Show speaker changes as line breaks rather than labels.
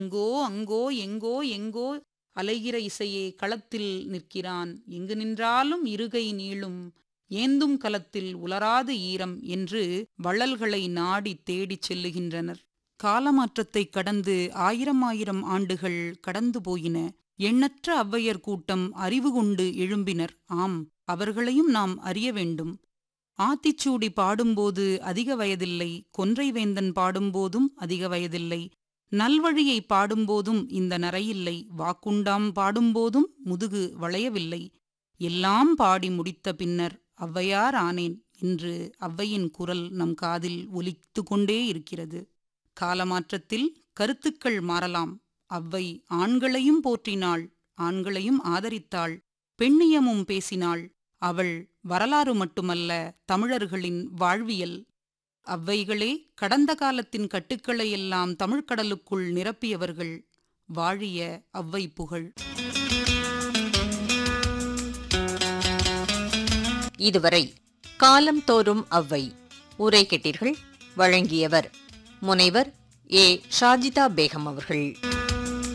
இங்கோ அங்கோ எங்கோ எங்கோ அலைகிற இசையே களத்தில் நிற்கிறான் எங்கு நின்றாலும் இருகை நீளும் ஏந்தும் கலத்தில் உலராது ஈரம் என்று வள்ளல்களை நாடி தேடிச் செல்லுகின்றனர் காலமாற்றத்தைக் கடந்து ஆயிரம் ஆயிரம் ஆண்டுகள் கடந்து போயின எண்ணற்ற ஔவையர் கூட்டம் அறிவு கொண்டு எழும்பினர் ஆம் அவர்களையும் நாம் அறிய வேண்டும் ஆத்திச்சூடி பாடும்போது அதிக வயதில்லை கொன்றை வேந்தன் பாடும்போதும் அதிக வயதில்லை நல்வழியை பாடும்போதும் இந்த நரையில்லை வாக்குண்டாம் பாடும்போதும் முதுகு வளையவில்லை எல்லாம் பாடி முடித்த பின்னர் ஔவையார் ஆனேன் என்று ஔவையின் குரல் நம் காதில் ஒலித்து கொண்டே இருக்கிறது காலமாற்றத்தில் கருத்துக்கள் மாறலாம் அவ்வை ஆண்களையும் போற்றினாள் ஆண்களையும் ஆதரித்தாள் பெண்ணியமும் பேசினாள் அவள் வரலாறு மட்டுமல்ல தமிழர்களின் வாழ்வியல் அவ்வைகளே கடந்த காலத்தின் கட்டுக்களை எல்லாம் தமிழ்க்கடலுக்குள் நிரப்பியவர்கள் வாழிய அவ்வை புகழ்
இதுவரை காலம் தோறும் அவ்வை உரை கேட்டீர்கள் வழங்கியவர் முனைவர் ஏ ஷாஜிதா பேகம் அவர்கள்